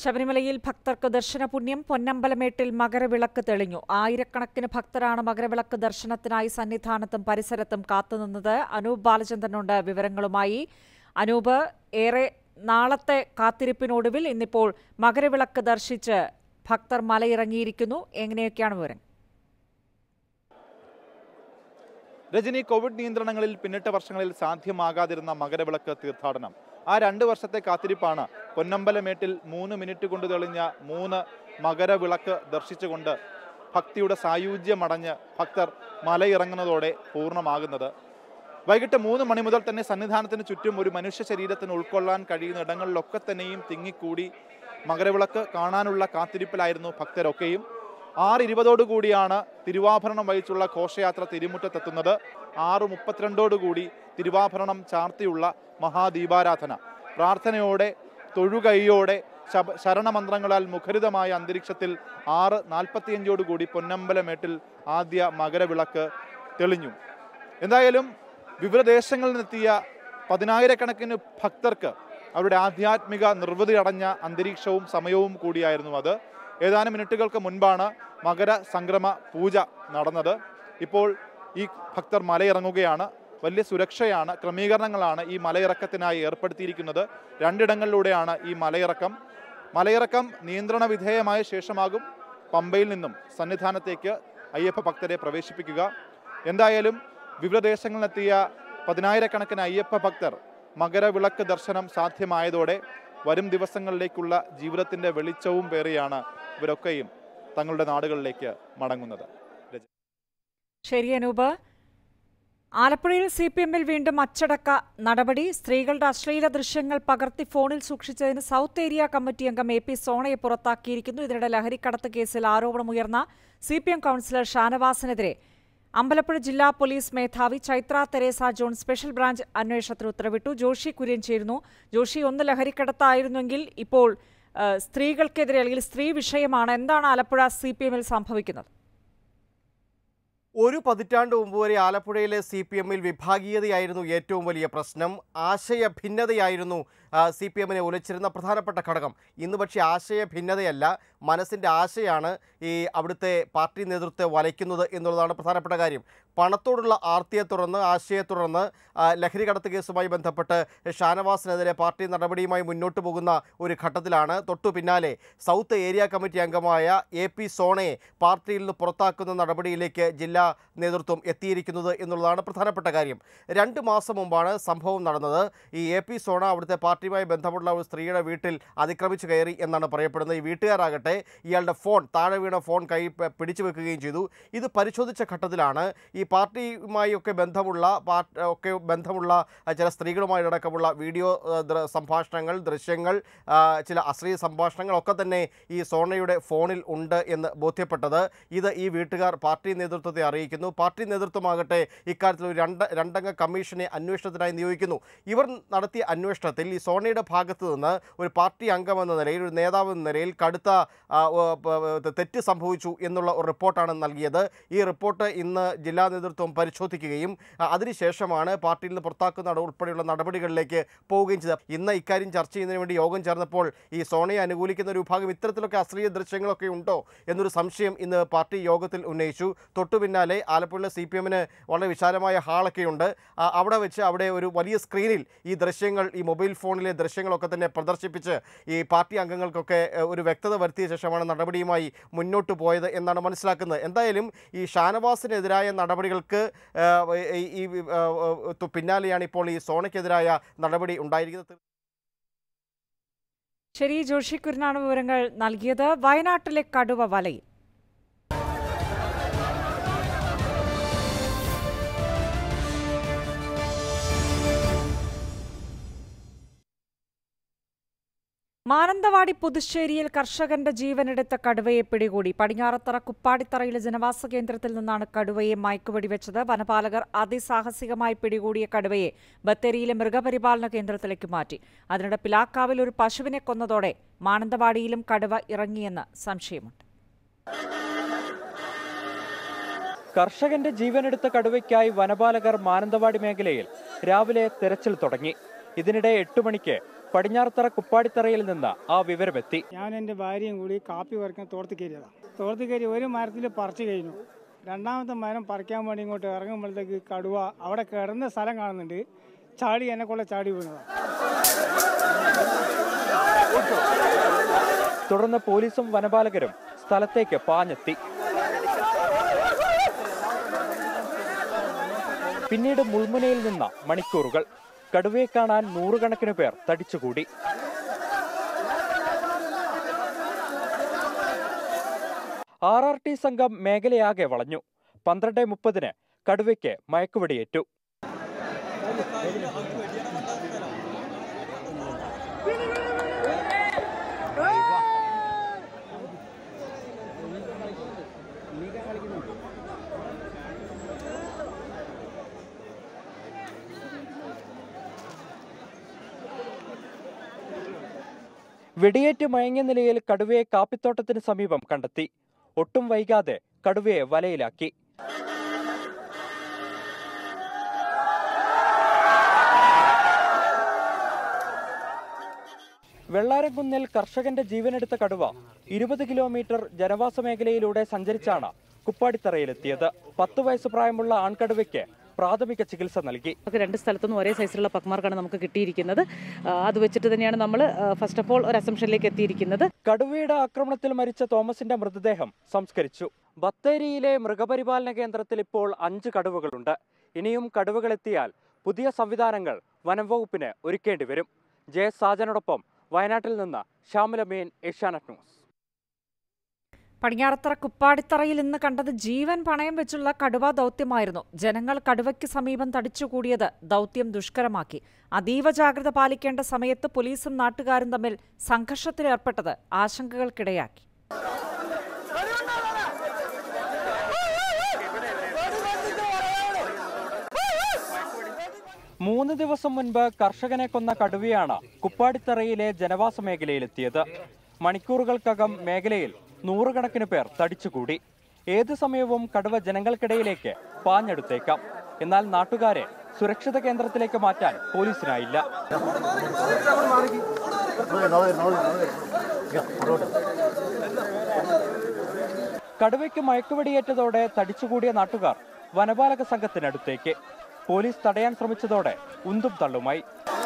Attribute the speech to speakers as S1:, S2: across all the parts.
S1: ശബരിമലയിൽ ഭക്തർക്ക് ദർശനപുണ്യം പൊന്നമ്പലമേട്ടിൽ മകരവിളക്ക് തെളിഞ്ഞു ആയിരക്കണക്കിന് ഭക്തരാണ് മകരവിളക്ക് ദർശനത്തിനായി സന്നിധാനത്തും പരിസരത്തും കാത്തുനിന്നത് അനൂപ് ബാലചന്ദ്രനുണ്ട് വിവരങ്ങളുമായി അനൂപ് ഏറെ നാളത്തെ കാത്തിരിപ്പിനൊടുവിൽ ഇന്നിപ്പോൾ മകരവിളക്ക് ദർശിച്ച് ഭക്തർ മലയിറങ്ങിയിരിക്കുന്നു എങ്ങനെയൊക്കെയാണ് വിവരം
S2: രജനി കോവിഡ് നിയന്ത്രണങ്ങളിൽ പിന്നിട്ട വർഷങ്ങളിൽ സാധ്യമാകാതിരുന്ന മകരവിളക്ക് തീർത്ഥാടനം ആ രണ്ട് വർഷത്തെ കാത്തിരിപ്പാണ് പൊന്നമ്പലമേട്ടിൽ മൂന്ന് മിനിറ്റ് കൊണ്ട് തെളിഞ്ഞ മൂന്ന് മകരവിളക്ക് ദർശിച്ചുകൊണ്ട് ഭക്തിയുടെ സായുജ്യമടഞ്ഞ് ഭക്തർ മലയിറങ്ങുന്നതോടെ പൂർണ്ണമാകുന്നത് വൈകിട്ട് മൂന്ന് മണി മുതൽ തന്നെ സന്നിധാനത്തിന് ചുറ്റും ഒരു മനുഷ്യ ശരീരത്തിന് ഉൾക്കൊള്ളാൻ കഴിയുന്ന ഇടങ്ങളിലൊക്കെ തന്നെയും തിങ്ങിക്കൂടി മകരവിളക്ക് കാണാനുള്ള കാത്തിരിപ്പിലായിരുന്നു ഭക്തരൊക്കെയും ആറ് ഇരുപതോടുകൂടിയാണ് തിരുവാഭരണം വഹിച്ചുള്ള ഘോഷയാത്ര തിരുമുറ്റത്തെത്തുന്നത് ആറ് മുപ്പത്തിരണ്ടോടുകൂടി തിരുവാഭരണം ചാർത്തിയുള്ള മഹാദീപാരാധന പ്രാർത്ഥനയോടെ തൊഴുകൈയോടെ ശബ ശരണമന്ത്രങ്ങളാൽ മുഖരിതമായ അന്തരീക്ഷത്തിൽ ആറ് നാൽപ്പത്തിയഞ്ചോടുകൂടി പൊന്നമ്പലമേട്ടിൽ ആദ്യ മകരവിളക്ക് തെളിഞ്ഞു എന്തായാലും വിവിധ ദേശങ്ങളിൽ നിന്നെത്തിയ പതിനായിരക്കണക്കിന് ഭക്തർക്ക് അവരുടെ ആധ്യാത്മിക നിർവൃതി അടഞ്ഞ അന്തരീക്ഷവും സമയവും കൂടിയായിരുന്നു അത് ഏതാനും മിനിറ്റുകൾക്ക് മുൻപാണ് മകര സംക്രമ പൂജ നടന്നത് ഇപ്പോൾ ഈ ഭക്തർ മലയിറങ്ങുകയാണ് വലിയ സുരക്ഷയാണ് ക്രമീകരണങ്ങളാണ് ഈ മലയിറക്കത്തിനായി ഏർപ്പെടുത്തിയിരിക്കുന്നത് രണ്ടിടങ്ങളിലൂടെയാണ് ഈ മലയിറക്കം മലയിറക്കം നിയന്ത്രണ വിധേയമായ ശേഷമാകും പമ്പയിൽ നിന്നും സന്നിധാനത്തേക്ക് അയ്യപ്പ ഭക്തരെ പ്രവേശിപ്പിക്കുക എന്തായാലും വിവിധ ദേശങ്ങളിലെത്തിയ പതിനായിരക്കണക്കിന് അയ്യപ്പ ഭക്തർ മകരവിളക്ക് ദർശനം സാധ്യമായതോടെ വരും ദിവസങ്ങളിലേക്കുള്ള ജീവിതത്തിന്റെ വെളിച്ചവും പേറിയാണ് ഇവരൊക്കെയും തങ്ങളുടെ നാടുകളിലേക്ക് മടങ്ങുന്നത്
S1: ശരി അനൂപ് ആലപ്പുഴയിൽ സി പി എമ്മിൽ വീണ്ടും അച്ചടക്ക നടപടി സ്ത്രീകളുടെ അശ്ലീല ദൃശ്യങ്ങൾ പകർത്തി ഫോണിൽ സൂക്ഷിച്ചതിന് സൗത്ത് ഏരിയ കമ്മിറ്റി അംഗം എ പി സോണയെ പുറത്താക്കിയിരിക്കുന്നു ഇതിനിടെ ലഹരിക്കടത്ത് കേസിൽ ആരോപണമുയർന്ന സി പി എം കൌൺസിലർ ഷാനവാസിനെതിരെ അമ്പലപ്പുഴ ജില്ലാ പോലീസ് മേധാവി Chaithra Teresa John special branch അന്വേഷണത്തിന് ഉത്തരവിട്ടു ജോഷി കുര്യൻ ചേരുന്നു ജോഷി ഒന്ന് ലഹരിക്കടത്തായിരുന്നെങ്കിൽ ഇപ്പോൾ ആ, സ്ത്രീകൾക്കെതിരെ അല്ലെങ്കിൽ സ്ത്രീ വിഷയമാണ് എന്താണ് ആലപ്പുഴ സി പി എമ്മിൽ സംഭവിക്കുന്നത്
S3: ഒരു പതിറ്റാണ്ട് മുമ്പ് വരെ ആലപ്പുഴയിലെ സി പി എമ്മിൽ വിഭാഗീയതയായിരുന്നു ഏറ്റവും വലിയ പ്രശ്നം ആശയ ഭിന്നതയായിരുന്നു സി പി എമ്മിനെ ഉലച്ചിരുന്ന പ്രധാനപ്പെട്ട ഘടകം ഇന്ന് പക്ഷേ ആശയ ഭിന്നതയല്ല മനസ്സിൻ്റെ ആശയാണ് ഈ അവിടുത്തെ പാർട്ടി നേതൃത്വത്തെ വലയ്ക്കുന്നത് എന്നുള്ളതാണ് പ്രധാനപ്പെട്ട കാര്യം പണത്തോടുള്ള ആർത്തിയെ തുടർന്ന് ആശയെ തുടർന്ന് ആ, ലഹരി കടത്ത് കേസുമായി ബന്ധപ്പെട്ട് ഷാനവാസിനെതിരെ പാർട്ടി നടപടിയുമായി മുന്നോട്ട് പോകുന്ന ഒരു ഘട്ടത്തിലാണ് തൊട്ടു പിന്നാലെ സൗത്ത് ഏരിയ കമ്മിറ്റി അംഗമായ എ പി സോണയെ പാർട്ടിയിൽ നിന്ന് പുറത്താക്കുന്ന നടപടിയിലേക്ക് ജില്ലാ നേതൃത്വം എത്തിയിരിക്കുന്നത് എന്നുള്ളതാണ് പ്രധാനപ്പെട്ട കാര്യം രണ്ട് മാസം മുമ്പാണ് സംഭവം നടന്നത് ഈ എ പി സോണ അവിടുത്തെ പാർട്ടിയുമായി ബന്ധമുള്ള ഒരു സ്ത്രീയുടെ വീട്ടിൽ അതിക്രമിച്ചു കയറി എന്നാണ് പറയപ്പെടുന്നത് ഈ വീട്ടുകാരാകട്ടെ ഇയാളുടെ ഫോൺ താഴെ വീണ ഫോൺ കൈ പ- പിടിച്ചു വെക്കുകയും ചെയ്തു ഇത് പരിശോധിച്ച ഘട്ടത്തിലാണ് ഈ പാർട്ടിയുമായി ഒക്കെ ബന്ധമുള്ള പാർട്ട് ഒക്കെ ബന്ധമുള്ള ആ, ചില സ്ത്രീകളുമായിട്ടടക്കമുള്ള വീഡിയോ ആ, ദൃ- സംഭാഷണങ്ങൾ ദൃശ്യങ്ങൾ ആ, ചില അശ്ലീല സംഭാഷണങ്ങളൊക്കെ തന്നെ ഈ സോണയുടെ ഫോണിൽ ഉണ്ട് എന്ന് ബോധ്യപ്പെട്ടത് ഇത് ഈ വീട്ടുകാർ പാർട്ടി നേതൃത്വത്തെ അറിയിക്കുന്നു പാർട്ടി നേതൃത്വമാകട്ടെ ഇക്കാര്യത്തിൽ ഒരു രണ്ട് രണ്ടംഗ കമ്മീഷനെ അന്വേഷണത്തിനായി നിയോഗിക്കുന്നു ഇവർ നടത്തിയ അന്വേഷണത്തിൽ ഈ സോണയുടെ ഭാഗത്തു നിന്ന് ഒരു പാർട്ടി അംഗം എന്ന നിലയിൽ ഒരു നേതാവ് എന്ന നിലയിൽ കടുത്ത ആ, ഓ, പ- പ- തെറ്റ് സംഭവിച്ചു എന്നുള്ള ഒരു റിപ്പോർട്ടാണ് നൽകിയത് ഈ റിപ്പോർട്ട് ഇന്ന് ജില്ലാ നേതൃത്വം പരിശോധിക്കുകയും ആ, അതിനുശേഷമാണ് പാർട്ടിയിൽ നിന്ന് പുറത്താക്കുന്ന നട- ഉൾപ്പെടെയുള്ള നടപടികളിലേക്ക് പോവുകയും ചെയ്തത് ഇന്ന് ഇക്കാര്യം ചർച്ച ചെയ്യുന്നതിന് വേണ്ടി യോഗം ചേർന്നപ്പോൾ ഈ സോണയെ അനുകൂലിക്കുന്ന ഒരു വിഭാഗം ഇത്തരത്തിലൊക്കെ അശ്ലീല ദൃശ്യങ്ങളൊക്കെ ഉണ്ടോ എന്നൊരു സംശയം ഇന്ന് പാർട്ടി യോഗത്തിൽ ഉന്നയിച്ചു തൊട്ടു പിന്നാലെ ആലപ്പുഴയിലെ സി പി എമ്മിന് വളരെ വിശാലമായ ഹാളൊക്കെയുണ്ട് ആ, അവിടെ വെച്ച് അവിടെ ഒരു വലിയ സ്ക്രീനിൽ ഈ ദൃശ്യങ്ങൾ ഈ മൊബൈൽ ഫോണിലെ ദൃശ്യങ്ങളൊക്കെ തന്നെ പ്രദർശിപ്പിച്ച് ഈ പാർട്ടി അംഗങ്ങൾക്കൊക്കെ ഏഹ്, ഒരു വ്യക്തത വരുത്തിയ ശേഷമാണ് നടപടിയുമായി മുന്നോട്ട് പോയത് എന്നാണ് മനസ്സിലാക്കുന്നത് എന്തായാലും ഈ ഷാനവാസിനെതിരായ നടപടികൾക്ക് ഏഹ്, ഈ- ഈ ഏഹ്, ഏഹ്, പിന്നാലെയാണ് ഇപ്പോൾ ഈ സോണയ്ക്കെതിരായ നടപടി ഉണ്ടായിരിക്കുന്നത്
S1: ശരി ജോഷി കുര്യനാണ് വിവരങ്ങൾ നൽകിയത് വയനാട്ടിലെ കടുവ വലയിൽ മാനന്തവാടി പുതുശ്ശേരിയിൽ കർഷകന്റെ ജീവനെടുത്ത കടുവയെ പിടികൂടി പടിഞ്ഞാറത്തറ കുപ്പാടിത്തറയിലെ ജനവാസ കേന്ദ്രത്തിൽ നിന്നാണ് കടുവയെ മയക്കുവെടിവെച്ചത് വനപാലകർ അതിസാഹസികമായി പിടികൂടിയ കടുവയെ ബത്തേരിയിലെ മൃഗപരിപാലന കേന്ദ്രത്തിലേക്ക് മാറ്റി അതിനിടെ പിലാക്കാവിൽ ഒരു പശുവിനെ കൊന്നതോടെ മാനന്തവാടിയിലും കടുവ ഇറങ്ങിയെന്ന് സംശയമുണ്ട്
S4: കർഷകന്റെ ജീവനെടുത്ത കടുവയ്ക്കായി വനപാലകർ മാനന്തവാടി മേഖലയിൽ രാവിലെ തെരച്ചിൽ തുടങ്ങി ഇതിനിടെ എട്ട് മണിക്ക് പടിഞ്ഞാറത്തറ കുപ്പാടിത്തറയിൽ നിന്ന് ആ വിവരമെത്തി
S5: ഞാൻ എൻ്റെ ഭാര്യയും കൂടി കാപ്പി പറിക്കാൻ തോർത്ത് കയറിയതാണ് തോർത്ത് കയറി ഒരു മരത്തിൽ പറിച്ചു കഴിഞ്ഞു രണ്ടാമത്തെ മരം പറിക്കാൻ വേണ്ടി ഇങ്ങോട്ട് ഇറങ്ങുമ്പോഴത്തേക്ക് കടുവ അവിടെ കിടന്ന സ്ഥലം കാണുന്നുണ്ട് ചാടി എന്നെ കൊള്ള ചാടി വീണതാണ്
S4: തുടർന്ന് പോലീസും വനപാലകരും സ്ഥലത്തേക്ക് പാഞ്ഞെത്തി പിന്നീട് മുൾമുനയിൽ നിന്ന മണിക്കൂറുകൾ കടുവയെ കാണാൻ നൂറുകണക്കിന് പേർ തടിച്ചുകൂടി ആർ ആർ ടി സംഘം മേഖലയാകെ വളഞ്ഞു പന്ത്രണ്ട് മുപ്പതിന് കടുവയ്ക്ക് മയക്കുവെടിയേറ്റു വെടിയേറ്റ് മയങ്ങിയ നിലയിൽ കടുവയെ കാപ്പിത്തോട്ടത്തിന് സമീപം കണ്ടെത്തി ഒട്ടും വൈകാതെ കടുവയെ വലയിലാക്കി വെള്ളാരംകുന്നിൽ കർഷകന്റെ ജീവനെടുത്ത കടുവ ഇരുപത് കിലോമീറ്റർ ജനവാസ മേഖലയിലൂടെ സഞ്ചരിച്ചാണ് കുപ്പാടിത്തറയിലെത്തിയത് പത്ത് വയസ്സ് പ്രായമുള്ള ആൺകടുവയ്ക്ക് പ്രാഥമിക ചികിത്സ നൽകി
S6: നമുക്ക് രണ്ട് സ്ഥലത്തുനിന്നും ഒരേ സൈസിലുള്ള പക്മാർക്കാണ് നമുക്ക് കിട്ടിയിരിക്കുന്നത് ആ, അത് വെച്ചിട്ട് തന്നെയാണ് നമ്മൾ ഫസ്റ്റ് ഓഫ് ഓൾ ഒരു അസംഷനിലേക്ക് എത്തിയിരിക്കുന്നത്
S4: കടുവയുടെ ആക്രമണത്തിൽ മരിച്ച തോമസിന്റെ മൃതദേഹം സംസ്കരിച്ചു ബത്തേരിയിലെ മൃഗപരിപാലന കേന്ദ്രത്തിൽ ഇപ്പോൾ അഞ്ച് കടുവകളുണ്ട് ഇനിയും കടുവകളെത്തിയാൽ പുതിയ സംവിധാനങ്ങൾ വനം വകുപ്പിന് ഒരുക്കേണ്ടി വരും ജെ സാജനോടൊപ്പം വയനാട്ടിൽ നിന്ന് ശ്യാമലമേൻ ഏഷ്യാനെറ്റ് ന്യൂസ്
S1: പടിഞ്ഞാറത്തറ കുപ്പാടിത്തറയിൽ ഇന്ന് കണ്ടത് ജീവൻ പണയം വെച്ചുള്ള കടുവ ദൗത്യമായിരുന്നു ജനങ്ങൾ കടുവയ്ക്ക് സമീപം തടിച്ചുകൂടിയത് ദൗത്യം ദുഷ്കരമാക്കി അതീവ ജാഗ്രത പാലിക്കേണ്ട സമയത്ത് പോലീസും നാട്ടുകാരും തമ്മിൽ സംഘർഷത്തിലേർപ്പെട്ടത് ആശങ്കകൾക്കിടയാക്കി
S4: മൂന്ന് ദിവസം മുൻപ് കർഷകനെ കൊന്ന കടുവയാണ് കുപ്പാടിത്തറയിലെ ജനവാസ മേഖലയിലെത്തിയത് മണിക്കൂറുകൾക്കകം മേഖലയിൽ നൂറുകണക്കിന് പേർ തടിച്ചുകൂടി ഏത് സമയവും കടുവ ജനങ്ങൾക്കിടയിലേക്ക് പാഞ്ഞെടുത്തേക്കാം എന്നാൽ നാട്ടുകാരെ സുരക്ഷിത കേന്ദ്രത്തിലേക്ക് മാറ്റാൻ പോലീസിനായില്ല കടുവയ്ക്ക് മയക്കുവെടിയേറ്റതോടെ തടിച്ചുകൂടിയ നാട്ടുകാർ വനപാലക സംഘത്തിനടുത്തേക്ക് പോലീസ് തടയാൻ ശ്രമിച്ചതോടെ ഉന്തും തള്ളുമായി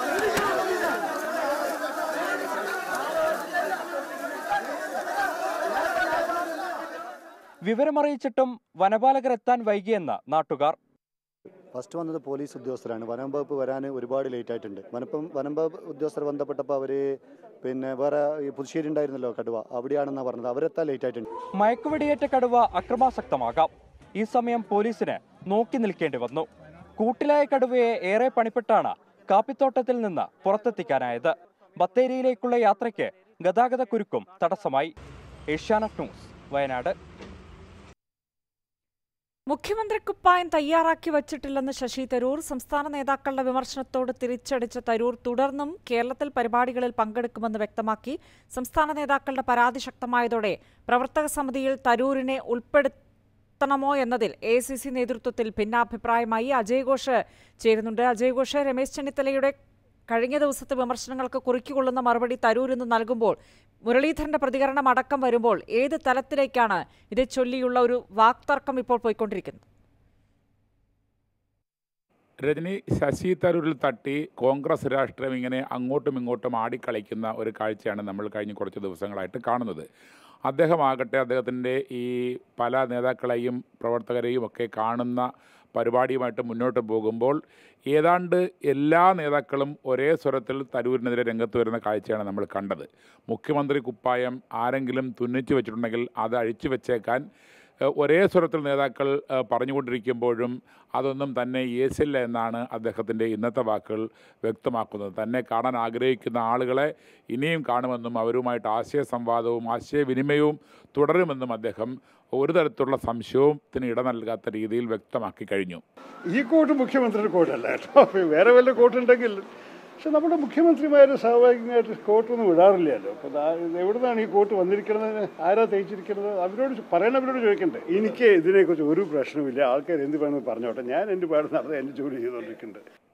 S4: വിവരമറിയിച്ചിട്ടും വനപാലകർ എത്താൻ വൈകിയെന്ന് നാട്ടുകാർ
S7: ഫസ്റ്റ് വന്നത് പോലീസ് ഉദ്യോഗസ്ഥരാണ് വനം വകുപ്പ് വരാൻ ഒരുപാട് ലേറ്റ് ആയിട്ടുണ്ട് വനപ്പം വനം വകുപ്പ് ഉദ്യോഗസ്ഥർ ബന്ധപ്പെട്ടപ്പോൾ അവർ പിന്നെ വേറെ ഈ പുതുശ്ശേരി ഉണ്ടായിരുന്നല്ലോ കടുവ അവിടെയാണെന്നാണ് പറഞ്ഞത് അവരെത്താൻ ലേറ്റ് ആയിട്ടുണ്ട്
S4: മയക്കുവെടിയേറ്റ കടുവ അക്രമാസക്തമാകാം ഈ സമയം പോലീസിന് നോക്കി നിൽക്കേണ്ടി വന്നു കൂട്ടിലായ കടുവയെ ഏറെ പണിപ്പെട്ടാണ് കാപ്പിത്തോട്ടത്തിൽ നിന്ന് പുറത്തെത്തിക്കാനായത് ബത്തേരിയിലേക്കുള്ള യാത്രയ്ക്ക് ഗതാഗത കുരുക്കും തടസ്സമായി ഏഷ്യാനെറ്റ് ന്യൂസ് വയനാട്
S1: മുഖ്യമന്ത്രി കുപ്പായം തയ്യാറാക്കി വച്ചിട്ടില്ലെന്ന് ശശി തരൂർ സംസ്ഥാന നേതാക്കളുടെ വിമർശനത്തോട് തിരിച്ചടിച്ച തരൂർ തുടർന്നും കേരളത്തിൽ പരിപാടികളിൽ പങ്കെടുക്കുമെന്ന് വ്യക്തമാക്കി സംസ്ഥാന നേതാക്കളുടെ പരാതി ശക്തമായതോടെ പ്രവർത്തക സമിതിയിൽ തരൂരിനെ ഉൾപ്പെടുത്തണമോ എന്നതിൽ എ സി സി നേതൃത്വത്തിൽ ഭിന്നാഭിപ്രായമായി അജയ് ഘോഷ് ചേരുന്നുണ്ട് അജയ് ഘോഷ് രമേശ് ചെന്നിത്തലയുടെ കഴിഞ്ഞ ദിവസത്തെ വിമർശനങ്ങൾക്ക് കുറിക്കുകൊള്ളുന്ന മറുപടി തരൂർ ഇന്ന് നൽകുമ്പോൾ മുരളീധരന്റെ പ്രതികരണം അടക്കം വരുമ്പോൾ ഏത് തലത്തിലേക്കാണ് ഇതേ ചൊല്ലിയുള്ള ഒരു വാക്തർക്കം ഇപ്പോൾ പോയിക്കൊണ്ടിരിക്കുന്നത്
S8: രജനി ശശി തരൂരിൽ തട്ടി കോൺഗ്രസ് രാഷ്ട്രീയം ഇങ്ങനെ അങ്ങോട്ടും ഇങ്ങോട്ടും ആടിക്കളിക്കുന്ന ഒരു കാഴ്ചയാണ് നമ്മൾ കഴിഞ്ഞ കുറച്ച് ദിവസങ്ങളായിട്ട് കാണുന്നത് അദ്ദേഹമാകട്ടെ അദ്ദേഹത്തിൻ്റെ ഈ പല നേതാക്കളെയും പ്രവർത്തകരെയും ഒക്കെ കാണുന്ന പരിപാടിയുമായിട്ട് മുന്നോട്ട് പോകുമ്പോൾ ഏതാണ്ട് എല്ലാ നേതാക്കളും ഒരേ സ്വരത്തിൽ തരൂരിനെതിരെ രംഗത്ത് വരുന്ന കാഴ്ചയാണ് നമ്മൾ കണ്ടത് മുഖ്യമന്ത്രി കുപ്പായം ആരെങ്കിലും തുന്നിച്ചു വെച്ചിട്ടുണ്ടെങ്കിൽ അത് അഴിച്ചു വെച്ചേക്കാൻ ഏഹ് ഒരേ സ്വരത്തിൽ നേതാക്കൾ ഏഹ് പറഞ്ഞുകൊണ്ടിരിക്കുമ്പോഴും അതൊന്നും തന്നെ യേശില്ല എന്നാണ് അദ്ദേഹത്തിൻ്റെ ഇന്നത്തെ വാക്കുകൾ വ്യക്തമാക്കുന്നത് തന്നെ കാണാൻ ആഗ്രഹിക്കുന്ന ആളുകളെ ഇനിയും കാണുമെന്നും അവരുമായിട്ട് ആശയ സംവാദവും ആശയവിനിമയവും തുടരുമെന്നും അദ്ദേഹം ഒരു തരത്തിലുള്ള സംശയത്തിന് ഇട നൽകാത്ത രീതിയിൽ വ്യക്തമാക്കി കഴിഞ്ഞു
S9: ഈ കോട്ട് മുഖ്യമന്ത്രിയുടെ കോട്ടല്ല കേട്ടോ അപ്പൊ വേറെ വല്ല കോട്ടുണ്ടെങ്കിൽ പക്ഷെ നമ്മുടെ മുഖ്യമന്ത്രിമാർ സ്വാഭാവികമായിട്ട് കോട്ടൊന്നും വിടാറില്ലല്ലോ അപ്പോൾ എവിടെ നിന്നാണ് ഈ കോട്ട് വന്നിരിക്കുന്നത് ആരാ തയ്ച്ചിരിക്കുന്നത് അവരോട് ചോ- പറയണവരോട് ചോദിക്കണ്ടേ എനിക്ക് ഇതിനെക്കുറിച്ച് ഒരു പ്രശ്നവുമില്ല ആൾക്കാർ എന്ത് വേണമെന്ന് പറഞ്ഞോട്ടെ ഞാൻ എൻ്റെ പാട് നടന്ന് എൻ്റെ ജോലി ചെയ്തുകൊണ്ടിരിക്കുന്നുണ്ട്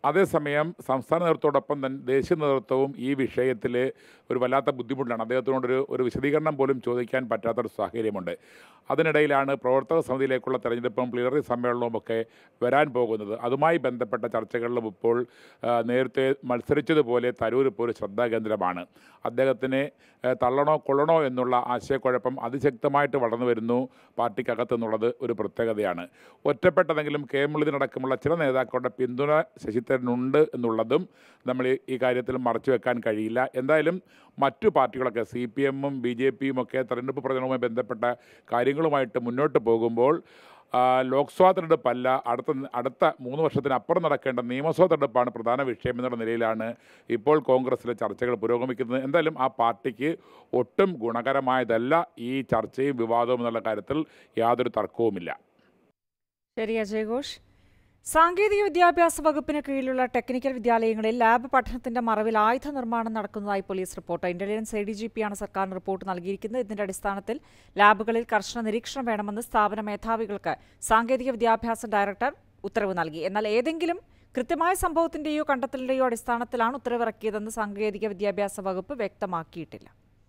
S8: അതേസമയം സംസ്ഥാന നേതൃത്വത്തോടൊപ്പം തന്നെ ദേശീയ നേതൃത്വവും ഈ വിഷയത്തിൽ ഒരു വല്ലാത്ത ബുദ്ധിമുട്ടാണ് അദ്ദേഹത്തിനോടൊരു ഒരു വിശദീകരണം പോലും ചോദിക്കാൻ പറ്റാത്തൊരു സാഹചര്യമുണ്ട് അതിനിടയിലാണ് പ്രവർത്തക സമിതിയിലേക്കുള്ള തെരഞ്ഞെടുപ്പും പ്ലീനറി സമ്മേളനവും ഒക്കെ വരാൻ പോകുന്നത് അതുമായി ബന്ധപ്പെട്ട ചർച്ചകളിലും ഇപ്പോൾ ആ, നേരത്തെ മത്സരിച്ചതുപോലെ തരൂർ ഇപ്പോൾ ഒരു ശ്രദ്ധാകേന്ദ്രമാണ് അദ്ദേഹത്തിനെ ആ, തള്ളണോ കൊള്ളണോ എന്നുള്ള ആശയക്കുഴപ്പം അതിശക്തമായിട്ട് വളർന്നു വരുന്നു പാർട്ടിക്കകത്തെന്നുള്ളത് ഒരു പ്രത്യേകതയാണ് ഒറ്റപ്പെട്ടതെങ്കിലും കെ മുരളീധരനടക്കമുള്ള ചില നേതാക്കളുടെ പിന്തുണ ശശിധരനുണ്ട് എന്നുള്ളതും നമ്മൾ ഈ- ഈ കാര്യത്തിൽ മറച്ചു വെക്കാൻ കഴിയില്ല എന്തായാലും മറ്റു പാർട്ടികളൊക്കെ സി പി എമ്മും ബി ജെ പിയും ഒക്കെ തെരഞ്ഞെടുപ്പ് പ്രചരണവുമായി ബന്ധപ്പെട്ട കാര്യങ്ങളുമായിട്ട് മുന്നോട്ട് പോകുമ്പോൾ ആ, ലോക്സഭാ തെരഞ്ഞെടുപ്പല്ല അടുത്ത അടുത്ത മൂന്ന് വർഷത്തിനപ്പുറം നടക്കേണ്ട നിയമസഭാ തെരഞ്ഞെടുപ്പാണ് പ്രധാന വിഷയം എന്നുള്ള നിലയിലാണ് ഇപ്പോൾ കോൺഗ്രസിലെ ചർച്ചകൾ പുരോഗമിക്കുന്നത് എന്തായാലും ആ പാർട്ടിക്ക് ഒട്ടും ഗുണകരമായതല്ല ഈ ചർച്ചയും വിവാദവും എന്നുള്ള കാര്യത്തിൽ യാതൊരു തർക്കവുമില്ല
S1: ശരി അജയ് ഘോഷ് സാങ്കേതിക വിദ്യാഭ്യാസ വകുപ്പിന് കീഴിലുള്ള ടെക്നിക്കൽ വിദ്യാലയങ്ങളിൽ ലാബ് പഠനത്തിന്റെ മറവിൽ ആയുധ നിർമ്മാണം നടക്കുന്നതായി police report intelligence A D G പിയാണ് സർക്കാരിന് റിപ്പോർട്ട് നൽകിയിരിക്കുന്നത് ഇതിന്റെ അടിസ്ഥാനത്തിൽ ലാബുകളിൽ കർശന നിരീക്ഷണം വേണമെന്ന് സ്ഥാപന മേധാവികൾക്ക് സാങ്കേതിക വിദ്യാഭ്യാസ ഡയറക്ടർ ഉത്തരവ് നൽകി എന്നാൽ ഏതെങ്കിലും കൃത്യമായ സംഭവത്തിന്റെയോ കണ്ടെത്തലിന്റെയോ അടിസ്ഥാനത്തിലാണ് ഉത്തരവിറക്കിയതെന്ന് സാങ്കേതിക വിദ്യാഭ്യാസ വകുപ്പ് വ്യക്തമാക്കിയിട്ടില്ല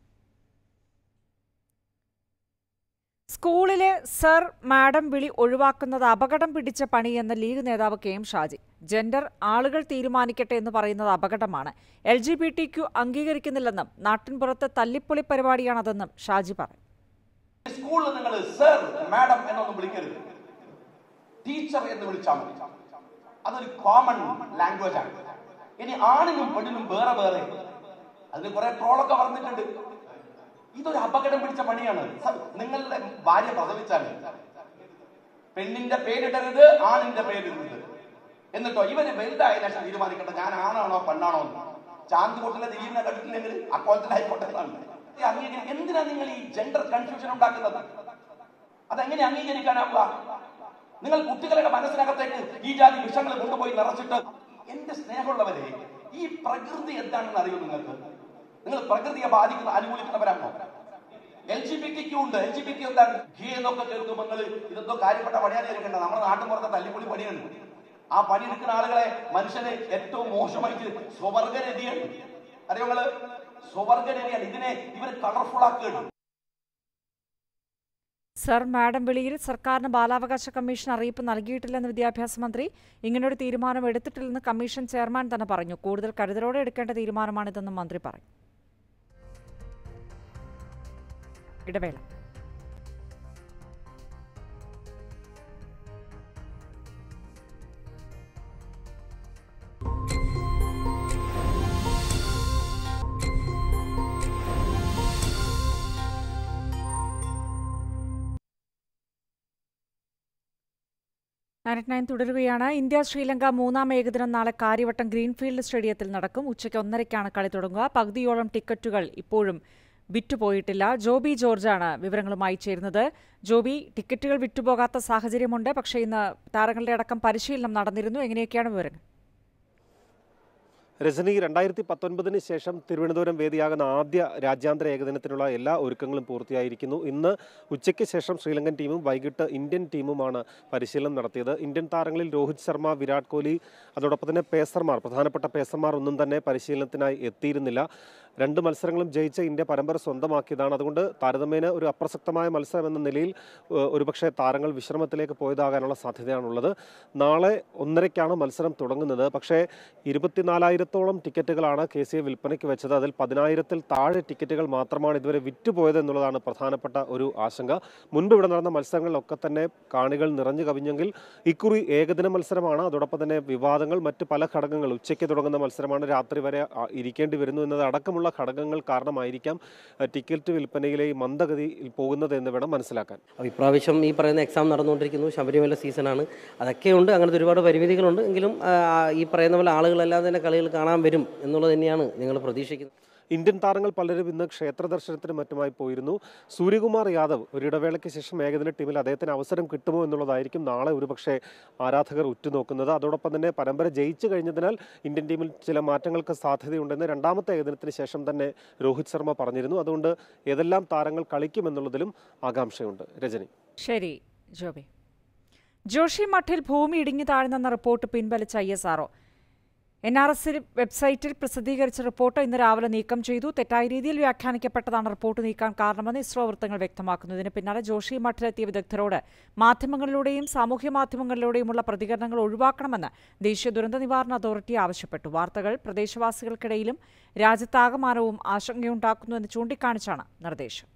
S1: സ്കൂളിലെ സർ മാഡം വിളി ഒഴിവാക്കുന്നത് അപകടം പിടിച്ച പണിയെന്ന ലീഗ് നേതാവ് കെ എം ഷാജി ജെൻഡർ ആളുകൾ തീരുമാനിക്കട്ടെ എന്ന് പറയുന്നത് അപകടമാണ് L G B T Q അംഗീകരിക്കുന്നില്ലെന്നും നാട്ടിൻപുറത്ത് തല്ലിപ്പൊളി പരിപാടിയാണതെന്നും ഷാജി പറഞ്ഞു
S10: സ്കൂളിൽ നിങ്ങൾ സർ മാഡം എന്നൊന്നും വിളിക്കരുത് ടീച്ചർ എന്ന് വിളിച്ചാൽ മതി അതൊരു കോമൺ ലാംഗ്വേജ് ആണ് ഇനി ആണിനും പെണ്ണിനും വേറെ വേറെ അതിന് കുറെ ട്രോളൊക്കെ പറഞ്ഞിട്ടുണ്ട് ഇതൊരു അപകടം പിടിച്ച പണിയാണ് സ- നിങ്ങളുടെ ഭാര്യ പ്രസവിച്ചാൽ പെണ്ണിന്റെ പേരിടരുത് ആണിന്റെ പേരിടരുത് എന്നിട്ടോ ഇവര് വലുതായ ശേഷം തീരുമാനിക്കട്ടെ ഞാൻ ആണാണോ പെണ്ണാണോ എന്ന് ചാന്ത് കൊട്ടിലെ ദിലീപിനെ കണ്ടിട്ടില്ലെങ്കിൽ അക്കോലത്തിലായിക്കോട്ടെ എന്നാണ് ഈ അംഗീകരി- എന്തിനാ നിങ്ങൾ ഈ ജെൻഡർ കൺഫ്യൂഷൻ ഉണ്ടാക്കുന്നത് അതെങ്ങനെ അംഗീകരിക്കാനാവുക നിങ്ങൾ കുട്ടികളുടെ മനസ്സിനകത്തേക്ക് ഈ ജാതി വിഷങ്ങൾ കൊണ്ടുപോയി നിറച്ചിട്ട് എന്റെ സ്നേഹമുള്ളവരെ ഈ പ്രകൃതി എന്താണെന്ന് അറിയോ നിങ്ങൾക്ക് നിങ്ങൾ പ്രകൃതിയെ ബാധിക്കുന്ന അനുകൂലിക്കുന്നവരാണോ എൽ ജി ബി ടിക്ക് ഉണ്ട് എൽ ജി ബി ടി എന്താണ് ഗി എന്നൊക്കെ കേൾക്കുമ്പോൾ നിങ്ങൾ ഇതെന്തോ കാര്യപ്പെട്ട പണിയാതെ ഇരിക്കണ്ട നമ്മുടെ നാട്ടിൻ പുറത്തെ തല്ലിപ്പൊളി പണിയാണ് ആ പണിയെടുക്കുന്ന ആളുകളെ മനുഷ്യനെ ഏറ്റവും മോശമായിട്ട് സ്വവർഗരതിയാണ് അറിയോ നിങ്ങള് സ്വവർഗരതിയാണ് ഇതിനെ ഇവർ കളർഫുൾ ആക്കുകയാണ്
S1: സർ മാഡം വിളിയിൽ സർക്കാരിന് ബാലാവകാശ കമ്മീഷൻ അറിയിപ്പ് നൽകിയിട്ടില്ലെന്ന് വിദ്യാഭ്യാസ മന്ത്രി ഇങ്ങനൊരു തീരുമാനം എടുത്തിട്ടില്ലെന്ന് കമ്മീഷൻ ചെയർമാൻ തന്നെ പറഞ്ഞു കൂടുതൽ കരുതലോടെ എടുക്കേണ്ട തീരുമാനമാണിതെന്നും മന്ത്രി പറഞ്ഞു ഇടവേള നയൻ നയൻ തുടരുകയാണ് ഇന്ത്യ ശ്രീലങ്ക മൂന്നാം ഏകദിനം നാളെ കാര്യവട്ടം ഗ്രീൻഫീൽഡ് സ്റ്റേഡിയത്തിൽ നടക്കും ഉച്ചയ്ക്ക് ഒന്നരയ്ക്കാണ് കളി തുടങ്ങുക പകുതിയോളം ടിക്കറ്റുകൾ ഇപ്പോഴും വിറ്റുപോയിട്ടില്ല ജോബി ജോർജാണ് വിവരങ്ങളുമായി ചേരുന്നത് ജോബി ടിക്കറ്റുകൾ വിറ്റുപോകാത്ത സാഹചര്യമുണ്ട് പക്ഷേ ഇന്ന് താരങ്ങളുടെ അടക്കം പരിശീലനം നടന്നിരുന്നു എങ്ങനെയൊക്കെയാണ് വിവരങ്ങൾ
S11: രജനി രണ്ടായിരത്തി പത്തൊൻപതിന് ശേഷം തിരുവനന്തപുരം വേദിയാകുന്ന ആദ്യ രാജ്യാന്തര ഏകദിനത്തിനുള്ള എല്ലാ ഒരുക്കങ്ങളും പൂർത്തിയായിരിക്കുന്നു ഇന്ന് ഉച്ചയ്ക്ക് ശേഷം ശ്രീലങ്കൻ ടീമും വൈകിട്ട് ഇന്ത്യൻ ടീമുമാണ് പരിശീലനം നടത്തിയത് ഇന്ത്യൻ താരങ്ങളിൽ രോഹിത് ശർമ്മ വിരാട് കോഹ്ലി അതോടൊപ്പം തന്നെ പേസർമാർ പ്രധാനപ്പെട്ട പേസർമാർ ഒന്നും തന്നെ പരിശീലനത്തിനായി എത്തിയിരുന്നില്ല രണ്ട് മത്സരങ്ങളും ജയിച്ച ഇന്ത്യ പരമ്പര സ്വന്തമാക്കിയതാണ് അതുകൊണ്ട് താരതമ്യേന ഒരു അപ്രസക്തമായ മത്സരം എന്ന നിലയിൽ ഏഹ്, ഒരുപക്ഷെ താരങ്ങൾ വിശ്രമത്തിലേക്ക് പോയതാകാനുള്ള സാധ്യതയാണുള്ളത് നാളെ ഒന്നരയ്ക്കാണ് മത്സരം തുടങ്ങുന്നത് പക്ഷേ ഇരുപത്തിനാലായിരത്തോളം ടിക്കറ്റുകളാണ് കെ സി എ വിൽപ്പനയ്ക്ക് വെച്ചത് അതിൽ പതിനായിരത്തിൽ താഴെ ടിക്കറ്റുകൾ മാത്രമാണ് ഇതുവരെ വിറ്റുപോയത് എന്നുള്ളതാണ് പ്രധാനപ്പെട്ട ഒരു ആശങ്ക മുൻപ് ഇവിടെ നടന്ന മത്സരങ്ങളിലൊക്കെ തന്നെ കാണികൾ നിറഞ്ഞു കവിഞ്ഞെങ്കിൽ ഇക്കുറി ഏകദിന മത്സരമാണ് അതോടൊപ്പം തന്നെ വിവാദങ്ങൾ മറ്റ് പല ഘടകങ്ങൾ ഉച്ചയ്ക്ക് തുടങ്ങുന്ന മത്സരമാണ് രാത്രി വരെ ആ, ഇരിക്കേണ്ടി വരുന്നു എന്നത് അടക്കമുള്ള ഘടകങ്ങൾ കാരണമായിരിക്കാം ആ, ടിക്കറ്റ് വിൽപ്പനയിലെ ഈ മന്ദഗതിയിൽ പോകുന്നത് എന്ന് വേണം മനസ്സിലാക്കാൻ
S12: അപ്പോൾ ഇപ്രാവശ്യം ഈ പറയുന്ന എക്സാം നടന്നുകൊണ്ടിരിക്കുന്നു ശബരിമല സീസണാണ് അതൊക്കെയുണ്ട് അങ്ങനത്തെ ഒരുപാട് പരിമിതികളുണ്ട് എങ്കിലും ആ, ഈ പറയുന്ന പോലെ ആളുകളെല്ലാം തന്നെ കളികൾ കാണാൻ വരും എന്നുള്ളത് തന്നെയാണ് ഞങ്ങൾ പ്രതീക്ഷിക്കുന്നത്
S11: ഇന്ത്യൻ താരങ്ങൾ പലരും ഇന്ന് ക്ഷേത്ര ദർശനത്തിനും മറ്റുമായി പോയിരുന്നു സൂര്യകുമാർ യാദവ് ഒരു ഇടവേളയ്ക്ക് ശേഷം ഏകദിന ടീമിൽ അദ്ദേഹത്തിന് അവസരം കിട്ടുമോ എന്നുള്ളതായിരിക്കും നാളെ ഒരുപക്ഷെ ആരാധകർ ഉറ്റുനോക്കുന്നത് അതോടൊപ്പം തന്നെ പരമ്പര ജയിച്ചു കഴിഞ്ഞതിനാൽ ഇന്ത്യൻ ടീമിൽ ചില മാറ്റങ്ങൾക്ക് സാധ്യതയുണ്ടെന്ന് രണ്ടാമത്തെ ഏകദിനത്തിന് ശേഷം തന്നെ രോഹിത് ശർമ്മ പറഞ്ഞിരുന്നു അതുകൊണ്ട് ഏതെല്ലാം താരങ്ങൾ കളിക്കുമെന്നുള്ളതിലും ആകാംക്ഷയുണ്ട് രജനി
S1: ശരി ജോബി ജോഷി മഠിൽ ഭൂമി ഇടിഞ്ഞു താഴ്ന്നെന്ന റിപ്പോർട്ട് പിൻവലിച്ച I S R O N R S വെബ്സൈറ്റിൽ പ്രസിദ്ധീകരിച്ച റിപ്പോർട്ട് ഇന്ന് രാവിലെ നീക്കം ചെയ്തു തെറ്റായ രീതിയിൽ വ്യാഖ്യാനിക്കപ്പെട്ടതാണ് റിപ്പോർട്ട് നീക്കാൻ കാരണമെന്ന് ഇസ്രോ വൃത്തങ്ങൾ വ്യക്തമാക്കുന്നു ഇതിന് പിന്നാലെ ജോഷി മഠിലെത്തിയ വിദഗ്ധരോട് മാധ്യമങ്ങളിലൂടെയും സാമൂഹ്യ മാധ്യമങ്ങളിലൂടെയുമുള്ള പ്രതികരണങ്ങൾ ഒഴിവാക്കണമെന്ന് ദേശീയ ദുരന്ത നിവാരണ അതോറിറ്റി ആവശ്യപ്പെട്ടു വാർത്തകൾ പ്രദേശവാസികൾക്കിടയിലും രാജ്യത്താകമാനവും ആശങ്കയുണ്ടാക്കുന്നുവെന്ന് ചൂണ്ടിക്കാണിച്ചാണ് നിർദ്ദേശം